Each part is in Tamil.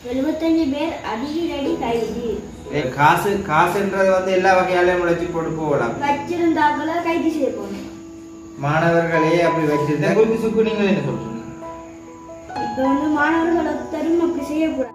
எழுபத்தஞ்சு பேர் அதிரடி கைது ஏ, காசு காசுன்றது வந்து எல்லா வகையாலையும் முளைச்சி போட்டு போகலாம் வச்சிருந்தாக்கள கைது செய்யப்போம் மாணவர்களே அப்படி வச்சிருந்தா குறித்து சுக்கு நீங்கள் என்ன சொல்றீங்க இப்ப வந்து மாணவர்கள் ஒருத்தரும் அப்படி செய்யக்கூடாது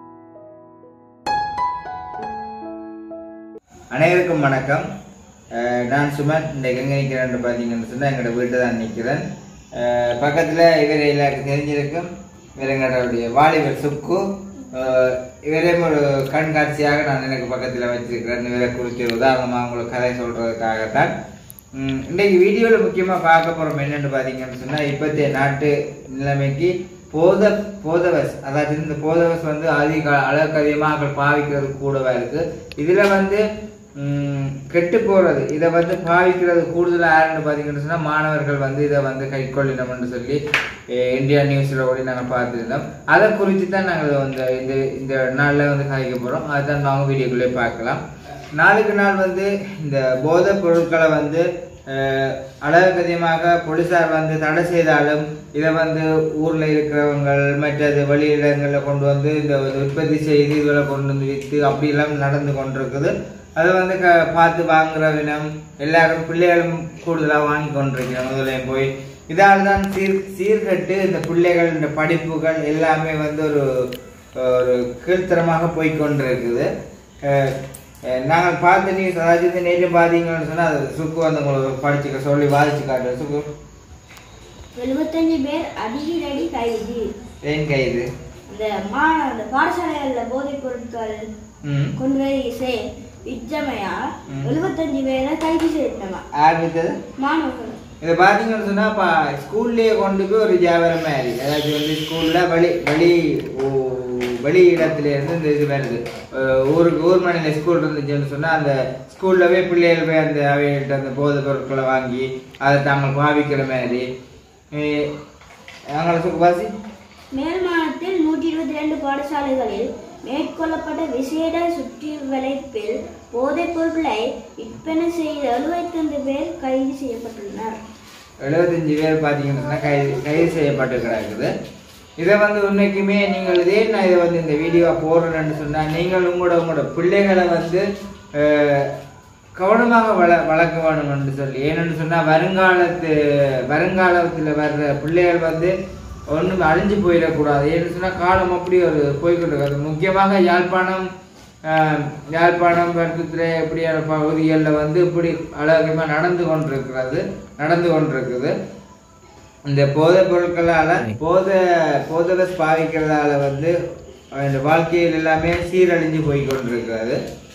அனைவருக்கும் வணக்கம் அஹ் நான் சுமன் இந்த எங்க நிற்கிறேன் பார்த்தீங்கன்னு சொன்னால் எங்களோட வீட்டை தான் நிற்கிறேன் அஹ் பக்கத்துல இவர் எல்லாருக்கும் தெரிஞ்சிருக்கும் இவர் எங்களுடைய வாலிபர் சுக்கு அஹ் இவரையும் ஒரு கண்காட்சியாக நான் எனக்கு பக்கத்தில் வச்சிருக்கிறேன் இவரை குறித்து உதாரணமாக உங்களுக்கு கதை சொல்றதுக்காகத்தான் உம், இன்றைக்கு வீடியோவில் முக்கியமாக பார்க்க போகிறோம் என்னென்னு பார்த்தீங்கன்னு சொன்னால் இப்போத்தைய நாட்டு நிலைமைக்கு போத போதவஸ் அதாவது இந்த போதவஸ் வந்து அதிக அளவுக்கு அதிகமாக பாவிக்கிறது கூடவா இருக்கு இதுல வந்து ம், கெட்டு போறது இதை வந்து பாவிக்கிறது கூடுதலாக யாருன்னு பார்த்தீங்கன்னு சொன்னா மாணவர்கள் வந்து இதை வந்து கை கொள்ளினோம்னு சொல்லி அஹ், இந்தியா நியூஸ்ல கூட நாங்கள் பார்த்துருந்தோம் அதை குறித்து தான் நாங்கள் வந்து இந்த இந்த நாளில் வந்து கதைக்க போகிறோம் அதுதான் நாங்கள் வீடியோக்குள்ளே பார்க்கலாம் நாளுக்கு நாள் வந்து இந்த போதைப் பொருட்களை வந்து அஹ், அளவுக்கு அதிகமாக போலீசார் வந்து தடை செய்தாலும் இதை வந்து ஊர்ல இருக்கிறவங்க மற்றது வெளியிடங்களில் கொண்டு வந்து இந்த உற்பத்தி செய்து இதுகளை கொண்டு வந்து விற்று அப்படியெல்லாம் நடந்து கொண்டிருக்குது அதை வந்து க பார்த்து வாங்குற வினம் எல்லாரும் பிள்ளைகளும் கூடுதலாக வாங்கி கொண்டிருக்கிறோம் முதலையும் போய் இதால் தான் சீர் சீர்கட்டு இந்த பிள்ளைகள் இந்த படிப்புகள் எல்லாமே வந்து ஒரு ஒரு கீழ்த்தரமாக போய் கொண்டிருக்குது அஹ் அஹ் நாங்கள் பார்த்த நியூஸ் அதாவது இந்த நேற்று பார்த்தீங்கன்னு சொன்னால் அது சுக்கு வந்து உங்களுக்கு படிச்சுக்க சொல்லி வாதிச்சு காட்டுற சுக்கு எழுபத்தஞ்சு பேர் அதிரடி கைது ஏன் கைது அந்த மா அந்த பாடசாலைகள்ல போதைப் பொருட்கள் ம் கொண்டு போய் சே விற்றமையா ம். எழுபத்தஞ்சு பேரை கைது செய்யணுமா ஆரம்பித்தது மாணவர்கள் இதை பார்த்தீங்கன்னு சொன்னால் இப்போ ஸ்கூல்லேயே கொண்டு போய் ஒரு வியாபாரம் மாதிரி அதாவது வந்து ஸ்கூலில் வெளி வெளி ஊ- வெளி இடத்துல இருந்து இந்த இது வருது அஹ் ஊருக்கு ஊர் மனையில் ஸ்கூல் இருந்துச்சுன்னு சொன்னால் அந்த ஸ்கூல்ல போய் பிள்ளைகள் போய் அந்த அவைகிட்ட அந்த போதைப் பொருட்களை வாங்கி அதை தாங்கள் பாவிக்கிற மாதிரி அஹ் அவங்கள சுக்குவாசி மேல்மானத்தில் நூற்றி இருபத்தி ரெண்டு பாடசாலைகளில் மேற்கொள்ளப்பட்ட விசேட சுற்றி வளைப்பில் போதைப் பொருட்களை விற்பனை செய்த எழுபத்தைந்து பேர் கைது செய்யப்பட்டுள்ளனர் எழுபத்தஞ்சு பேர் பார்த்தீங்கன்னு சொன்னால் கைது கைது செய்யப்பட்டு கிடக்குது இதை வந்து உண்மைக்குமே நீங்கள் இதே நான் இதை வந்து இந்த வீடியோவை போடுறேன்னு சொன்னால் நீங்கள் உங்களோட உங்களோட பிள்ளைகளை வந்து அஹ், கவனமாக வள வளர்க்க வேணும்னு சொல்லி ஏன்னு சொன்னால் வருங்காலத்து வருங்காலத்தில் வர்ற பிள்ளைகள் வந்து ஒன்றும் அழிஞ்சு போயிடக்கூடாது ஏன்னு சொன்னால் காலம் அப்படி ஒரு போய்கொண்டிருக்காது முக்கியமாக யாழ்ப்பாணம் ஆஹ், யாழ்ப்பாணம் பருத்துத்துறை இப்படியான பகுதிகளில் வந்து இப்படி அழகமாக நடந்து கொண்டிருக்கிறது நடந்து கொண்டிருக்குது இந்த போதைப் பொருட்களால் போதை போதை பாவிக்கிறதால வந்து இந்த வாழ்க்கையில் எல்லாமே சீரழிஞ்சு போய் கொண்டிருக்கிறது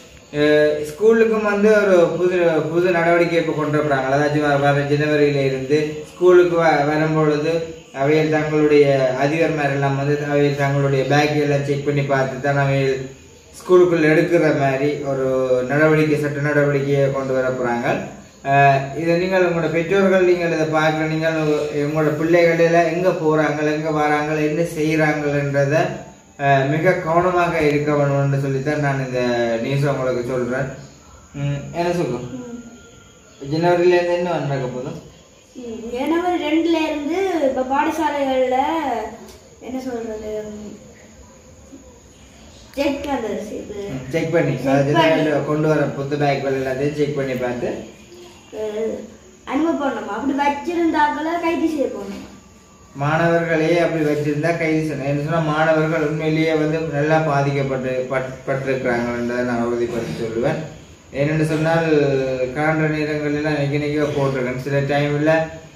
அஹ் ஸ்கூலுக்கும் வந்து ஒரு புது புது நடவடிக்கை இப்போ கொண்டு வர்றாங்க அதாச்சும் வ- வர ஜனவரியில இருந்து ஸ்கூலுக்கு வ வரும்பொழுது அவையில் தங்களுடைய அதிகாரிமார் எல்லாம் வந்து அவையில் தங்களுடைய பேக் எல்லாம் செக் பண்ணி பார்த்து தான் அவையில் ஸ்கூலுக்குள்ள எடுக்கிற மாதிரி ஒரு நடவடிக்கை சட்ட நடவடிக்கையை கொண்டு வர போறாங்க அஹ் இதை நீங்கள் உங்களோட பெற்றோர்கள் நீங்கள் இதை பார்க்குற நீங்கள் உங்க- உங்களோட பிள்ளைகளில் எங்கே போகிறாங்க எங்கே வராங்க என்ன செய்கிறாங்கன்றத மிக கவனமாக இருக்க வேணும்னு சொல்லித்தான் நான் இந்த நியூஸ் உங்களுக்கு சொல்கிறேன் என்ன சொல்லும் ஜனவரியிலேருந்து என்ன நடக்க போதும் ம், ஜனவரி ரெண்டுல இருந்து இப்ப பாடசாலைகள்ல என்ன சொல்றது செக் அந்த இது செக் பண்ணி Check அதாவது பண்ணி. ஜனவரியில கொண்டு வர புத்து பேக்கள் எல்லாத்தையும் செக் பண்ணி பார்த்து அஹ், அனுமதி பண்ணணும் அப்படி வச்சிருந்தாக்கள கைது செய்ய போகணும் மாணவர்களே அப்படி வச்சிருந்தா கைது செய்யணும் என்ன சொன்னா மாணவர்கள் உண்மையிலேயே வந்து நல்லா பாதிக்கப்பட்டு பட்- பட்டிருக்கிறாங்கன்றதை நான் உறுதிப்படுத்தி சொல்லுவேன் ஏனென்று சொன்னால் காண்ற நேரங்களில் நினைக்க நினைக்க போட்டிருக்கேன் சில டைமில்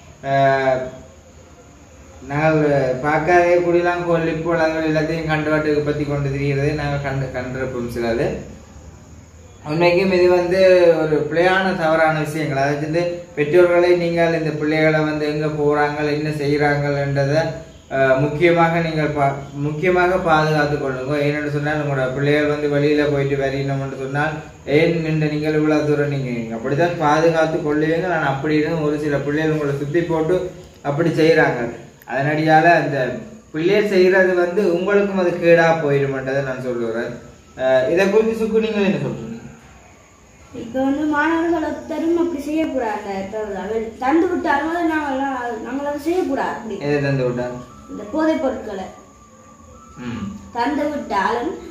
நாங்கள் பார்க்காதே குடிலாம் கொல்லி போலாங்கள் எல்லாத்தையும் கண்டுபாட்டுக்கு பற்றி கொண்டு திரிகிறதை நாங்கள் கண்டு கண்டிருப்போம் சிலது உண்மைக்கும் இது வந்து ஒரு பிழையான தவறான விஷயங்கள் அதாவது வந்து பெற்றோர்களை நீங்கள் இந்த பிள்ளைகளை வந்து எங்க போறாங்க என்ன செய்கிறாங்கன்றத அஹ், முக்கியமாக நீங்கள் பா முக்கியமாக பாதுகாத்து கொள்ளுங்க ஏன்னு சொன்னால் உங்களோட பிள்ளைகள் வந்து வெளியில போயிட்டு வரணும்னு சொன்னால் ஏன் நின்று நீங்கள் இவ்வளவு தூரம் நீங்க நீங்க அப்படித்தான் பாதுகாத்து கொள்ளுவீங்க நான் அப்படி இருந்து ஒரு சில பிள்ளைகள் உங்களை சுத்தி போட்டு அப்படி செய்றாங்க அதனடியால அந்த பிள்ளைகள் செய்யறது வந்து உங்களுக்கும் அது கேடா போயிடுமென்றதை நான் சொல்லுறேன் அஹ், இதை குறித்து சுக்கு நீங்கள் என்ன சொல்றீங்க இப்ப வந்து மாணவர்கள் ஒருத்தரும் அப்படி செய்யக்கூடாது அவர்கள் தந்து விட்டாலும் நாங்கள் நாங்கள் அதை செய்யக்கூடாது அப்படி எதை தந்து விட்டார் இந்த போதைப் பொருட்களை ம் தந்து விட்டாலும்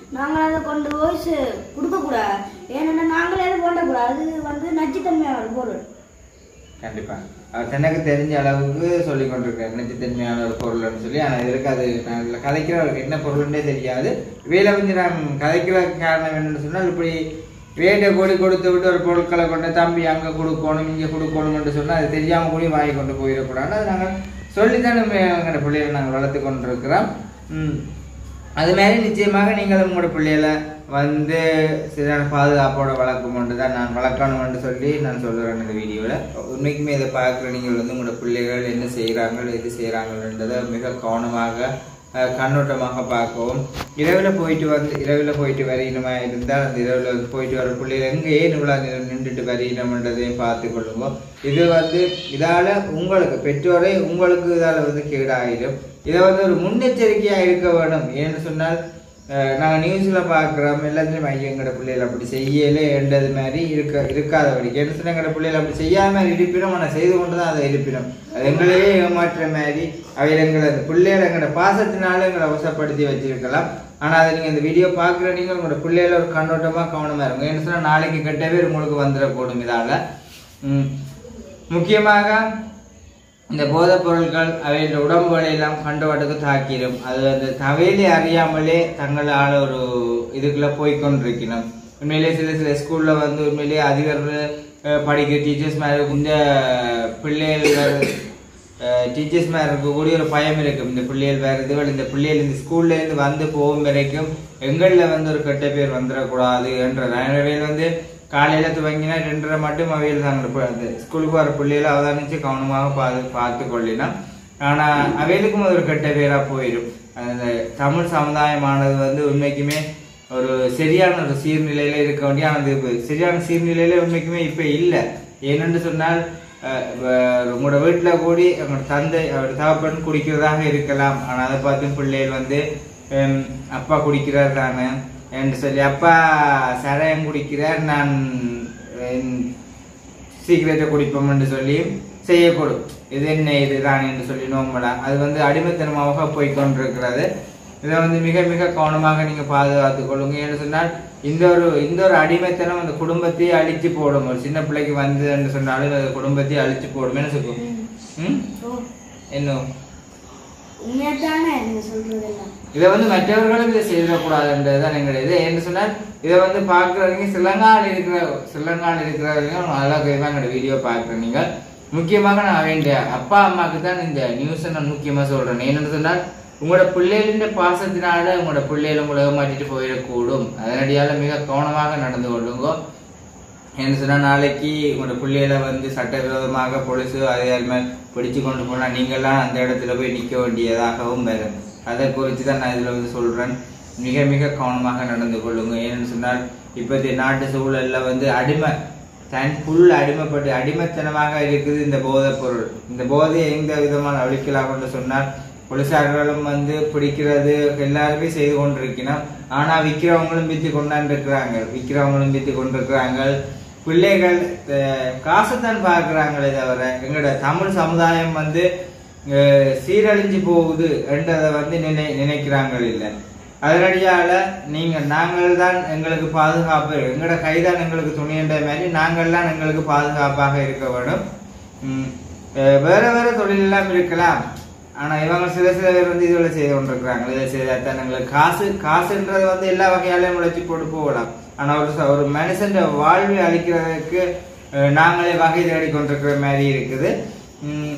நாங்கள் அதை கொண்டு போய் சு- கொடுக்கக்கூடாது ஏன்னா நாங்களே அதை போடக்கூடாது அது வந்து நச்சுத்தன்மையான ஒரு பொருள் கண்டிப்பா அவர் தனக்கு தெரிஞ்ச அளவுக்கு சொல்லி கொண்டிருக்காரு நச்சுத்தன்மையான ஒரு பொருள்னு சொல்லி ஆனால் இதற்கு அது நான் இதுல கதைக்கிறவருக்கு என்ன பொருள்னே தெரியாது வேலை வந்து நான் கதைக்கிற காரணம் என்னன்னு சொன்னால் இப்படி வேட்டை கொடி கொடுத்து விட்டு ஒரு பொருட்களை கொண்டு தம்பி அங்கே கொடுக்கணும் இங்கே கொடுக்கணும்னு சொன்னால் அது தெரியாமல் கூட வாங்கி கொண்டு போயிடக்கூடாது அது நாங்கள் சொல்லித்தானே எங்களோட பிள்ளைகளை நாங்கள் வளர்த்து கொண்டிருக்கிறோம் ம். அது மாதிரி நிச்சயமாக நீங்கள் உங்களோட பிள்ளைகளை வந்து சரியான பாதுகாப்போட வளர்க்கணும்னு தான் நான் வளர்க்கணும்னு சொல்லி நான் சொல்லுறேன் இந்த வீடியோவில் உண்மைக்குமே இதை பார்க்குற நீங்கள் வந்து உங்களோட பிள்ளைகள் என்ன செய்கிறாங்க எது செய்கிறாங்கன்றதை மிக கவனமாக அஹ், கண்ணோட்டமாக பார்க்கவும் இரவில் போயிட்டு வந்து இரவில் போயிட்டு வரையணுமா இருந்தால் அந்த இரவில் வந்து போயிட்டு வர பிள்ளைகள் எங்கே ஏன் இவ்வளோ நின்றுட்டு வரையணும்ன்றதையும் பார்த்து கொள்ளுங்க இது வந்து இதால் உங்களுக்கு பெற்றோரை உங்களுக்கு இதால் வந்து கேடாயிடும் இதை வந்து ஒரு முன்னெச்சரிக்கையாக இருக்க வேணும் ஏன்னு சொன்னால் நாங்கள் நியூஸில் பார்க்குறோம் எல்லாத்துலேயும் ஐயோ எங்களோட பிள்ளைகள் அப்படி செய்யலே என்றது மாதிரி இருக்க இருக்காதபடிக்கு என்ன சொன்னால் எங்களோட பிள்ளைகள் அப்படி செய்யாம இருப்பினும் ஆனால் செய்து கொண்டு தான் அதை இருப்பினும் அது எங்களையே ஏமாற்றுற மாதிரி அவையில் எங்களை அந்த பிள்ளைகளை எங்களோட பாசத்தினால எங்களை அவசரப்படுத்தி வச்சிருக்கலாம் ஆனால் அதை நீங்கள் இந்த வீடியோ பார்க்குற நீங்கள் உங்களோட பிள்ளைகள ஒரு கண்ணோட்டமாக கவனமாக இருங்க என்ன சொன்னால் நாளைக்கு கெட்ட பேர் உங்களுக்கு வந்துடக்கூடும் இதால் முக்கியமாக இந்த போதைப் பொருட்கள் அவையின் உடம்புகளை எல்லாம் கண்டவட்டுக்கு தாக்கிடும் அது அந்த தவையிலே அறியாமலே தங்களால் ஒரு இதுக்குள்ள போய்கொண்டிருக்கணும் உண்மையிலே சில சில ஸ்கூல்ல வந்து உண்மையிலேயே அதிகர் அஹ், படிக்கிற டீச்சர்ஸ் மேலே இந்த பிள்ளைகள் டீச்சர்ஸ் மேலே இருக்கக்கூடிய ஒரு பயம் இருக்கும் இந்த பிள்ளைகள் வேறு இதுகள் இந்த பிள்ளைகள் இந்த ஸ்கூல்ல இருந்து வந்து போகும் வரைக்கும் எங்களில் வந்து ஒரு கெட்ட பேர் வந்துடக்கூடாது என்ற எனவே வந்து காலையில துவங்கினா ரெண்டரை மட்டும் அவையில் தாங்க அந்த ஸ்கூலுக்கு வர பிள்ளைகளை அவதானிச்சு கவனமாக பார்த்து பார்த்து கொள்ளினா ஆனா அவைகளுக்கும் அது ஒரு கெட்ட பேரா போயிடும் அந்த தமிழ் சமுதாயமானது வந்து உண்மைக்குமே ஒரு சரியான ஒரு சீர்நிலையில இருக்க வேண்டிய ஆனால் அது இப்ப சரியான சீர்நிலையில உண்மைக்குமே இப்ப இல்லை ஏனென்று சொன்னால் அஹ், வ- உங்களோட வீட்டுல கூடி உங்களோட தந்தை அவர் தகப்பன் குடிக்கிறதாக இருக்கலாம் ஆனா அதை பார்த்து பிள்ளைகள் வந்து ஹம், அப்பா குடிக்கிறார் தானே என்று சொல்லி அப்பா சரையம் குடிக்கிறார் நான் சீக்கிரத்தை குடிப்போம் என்று சொல்லி செய்யக்கூடும் இது என்ன இதுதான் என்று சொல்லி நோம்பலா அது வந்து அடிமைத்தனமாக போய் கொண்டிருக்கிறது இதை வந்து மிக மிக கவனமாக நீங்க பாதுகாத்துக் கொள்ளுங்க என்று சொன்னால் இந்த ஒரு இந்த ஒரு அடிமைத்தனம் அந்த குடும்பத்தையே அழிச்சு போடும் ஒரு சின்ன பிள்ளைக்கு வந்து என்று சொன்னாலும் அது குடும்பத்தையே அழிச்சு போடும் என்ன சொல்லுவோம் ம் ஓ என்ன உண்மையாத்தானே நீங்க சொல்றதெல்லாம் இதை வந்து மற்றவர்களும் இதை செய்திடக்கூடாதுன்றது தான் எங்களுடைய இது என்று சொன்னால் இதை வந்து பார்க்குறவங்க சிலங்கால் இருக்கிற சிலங்கால் இருக்கிறவங்க அழகாக எங்களோட வீடியோ பார்க்குற நீங்கள் முக்கியமாக நான் வேண்டிய அப்பா அம்மாவுக்கு தான் இந்த நியூஸை நான் முக்கியமாக சொல்கிறேன் என்னென்னு சொன்னால் உங்களோட பிள்ளைகளின் பாசத்தினால உங்களோட பிள்ளைகள் உங்களை ஏமாற்றிட்டு போயிடக்கூடும் அதனடியால் மிக கவனமாக நடந்து கொள்ளுங்க என்ன சொன்னா நாளைக்கு உங்களோட பிள்ளைகளை வந்து சட்டவிரோதமாக பொலிசு அதிகாரிகள் பிடிச்சு கொண்டு போனா நீங்களாம் அந்த இடத்துல போய் நிக்க வேண்டியதாகவும் வரும் அதை குறித்து தான் நான் இதுல வந்து சொல்றேன் மிக மிக கவனமாக நடந்து கொள்ளுங்க ஏன்னு சொன்னால் இப்போதைய நாட்டு சூழல்ல வந்து அடிமை தன் புல் அடிமைப்பட்டு அடிமைத்தனமாக இருக்குது இந்த போதைப் பொருள் இந்த போதையை எந்த விதமான அழிக்கலாம் என்று சொன்னால் போலீசார்களும் வந்து பிடிக்கிறது எல்லாருமே செய்து கொண்டிருக்கணும் ஆனா விற்கிறவங்களும் வித்து கொண்டாண்டு இருக்கிறாங்க விற்கிறவங்களும் வித்து கொண்டிருக்கிறாங்க பிள்ளைகள் அஹ், காசைத்தான் பார்க்கிறாங்களே தவிர எங்களோட தமிழ் சமுதாயம் வந்து அஹ், சீரழிஞ்சு போகுது என்றதை வந்து நினை நினைக்கிறாங்க இல்லை அதனடியால நீங்க நாங்கள் தான் எங்களுக்கு பாதுகாப்பு எங்களோட கைதான் எங்களுக்கு துணின்ற மாதிரி நாங்கள் தான் எங்களுக்கு பாதுகாப்பாக இருக்க வேண்டும் உம், அஹ், வேற வேற தொழில் எல்லாம் இருக்கலாம் ஆனா இவங்க சில சில பேர் வந்து இதுல செய்து கொண்டிருக்கிறாங்க இதை செய்தாத்தான் எங்களுக்கு காசு காசுன்றது வந்து எல்லா வகையாலையும் உழைச்சி போட்டு போகலாம் ஆனா ஒரு ச- ஒரு மனுஷன் வாழ்வை அளிக்கிறதுக்கு அஹ், நாங்களே வகை தேடி கொண்டிருக்கிற மாதிரி இருக்குது உம்,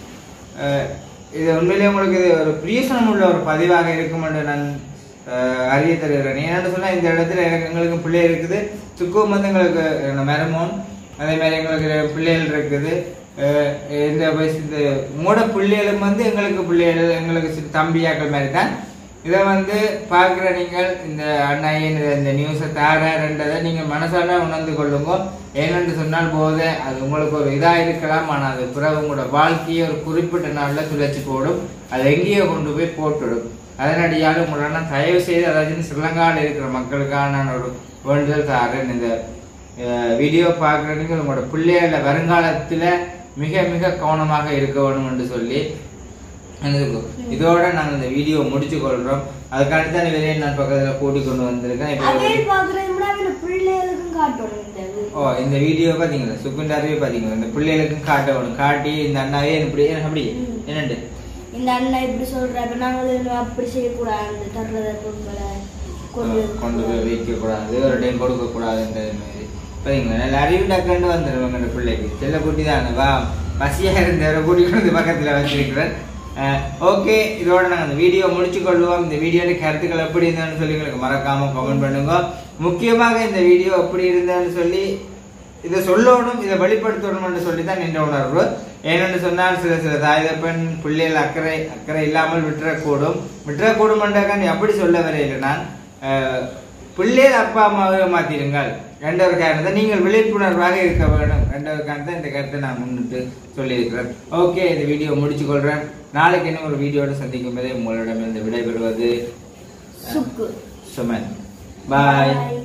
அஹ், இது உண்மையிலேயே உங்களுக்கு இது ஒரு பிரியசனம் உள்ள ஒரு பதிவாக இருக்கும் என்று நான் அஹ், அறிய தருகிறேன் ஏன்னு சொன்னா இந்த இடத்துல எனக்கு எங்களுக்கு பிள்ளை இருக்குது சுக்கும் வந்து எங்களுக்கு அஹ், மரமோன் அதே மாதிரி எங்களுக்கு பிள்ளைகள் இருக்குது அஹ், இந்த வயசு இந்த மூட பிள்ளைகளும் வந்து எங்களுக்கு பிள்ளைகள் எங்களுக்கு சி- தம்பியாக்கள் மாதிரி தான் இதை வந்து பார்க்குற நீங்கள் இந்த அண்ணாயின் இந்த நியூஸை தாரன்றதை நீங்கள் மனசால உணர்ந்து கொள்ளுங்க ஏனென்று சொன்னால் போதே அது உங்களுக்கு ஒரு இதாக இருக்கலாம் ஆனால் அது பிறகு உங்களோட வாழ்க்கையை ஒரு குறிப்பிட்ட நாளில் துளைச்சி போடும் அது எங்கேயோ கொண்டு போய் போட்டுடும் அதனடியால் உங்களை நான் தயவு செய்து அதாவது ஸ்ரீலங்காவில் இருக்கிற மக்களுக்காக நான் ஒரு வேண்டுதல் தாரேன் இந்த அஹ், வீடியோ பார்க்குறதுக்கு உங்களோட பிள்ளைகள வருங்காலத்தில் மிக மிக கவனமாக இருக்க வேணும் என்று சொல்லி எனக்கு இதோட நாங்கள் இந்த வீடியோ முடிச்சு கொள்றோம் அதுக்காண்டி தான் இவரையும் நான் பக்கத்துல கூட்டிக் கொண்டு வந்திருக்கேன் இப்போ அவையில் பாக்குறது கூட அவன் பிள்ளைகளுக்கும் காட்டணும் இந்த வீடியோ. ஓ இந்த வீடியோ பாத்தீங்களா சுகுண்டாரவே பாத்தீங்களா இந்த பிள்ளைகளுக்கும் காட்டணும் காட்டி இந்த அண்ணாவே இப்படி ஏன் அப்படி ம். என்னண்டு இந்த அண்ணன் இப்படி சொல்ற அப்ப நாங்கள் இன்னும் அப்படி செய்யக்கூடாது அந்த தர்றத பொருட்களை கொண்டு கொண்டு போய் வைக்க கூடாது ஒரு டைம் கொடுக்க கூடாதுன்ற மாதிரி பாத்தீங்களா நல்ல அறிவு டக்குன்னு வந்துருவாங்க அந்த பிள்ளைக்கு செல்ல குட்டி தான் வா பசியா இருந்தவரை கூட்டிட்டு வந்து பக்கத்துல வச்சிருக்கிறேன் ஓகே இதோட நாங்கள் அந்த வீடியோ முடிச்சு கொள்வோம் இந்த வீடியோட கருத்துக்கள் எப்படி இருந்தான்னு சொல்லி எங்களுக்கு மறக்காம கமெண்ட் பண்ணுங்க முக்கியமாக இந்த வீடியோ எப்படி இருந்தான்னு சொல்லி இதை சொல்லணும் இதை வெளிப்படுத்தணும்னு சொல்லி தான் நின்ற உணர்வு ஏனென்று சொன்னால் சில சில தாய்தப்பன் பிள்ளைகள் அக்கறை அக்கறை இல்லாமல் விட்டுறக்கூடும் விட்டுறக்கூடும் நீ அப்படி சொல்ல வரையில்லை நான் அஹ், பிள்ளைகள் அப்பா அம்மாவை மாத்திருங்கள் என்ற ஒரு காரணத்தை நீங்கள் விழிப்புணர்வாக இருக்க வேண்டும் என்ற ஒரு காரணத்தை இந்த கருத்தை நான் முன்னிட்டு சொல்லியிருக்கிறேன் ஓகே இந்த வீடியோ முடிச்சு கொள்றேன் நாளைக்கு என்ன ஒரு வீடியோட சந்திக்கும் போதே உங்களிடமிருந்து விடைபெறுவது சுக்கு சுமன் பாய் Bye.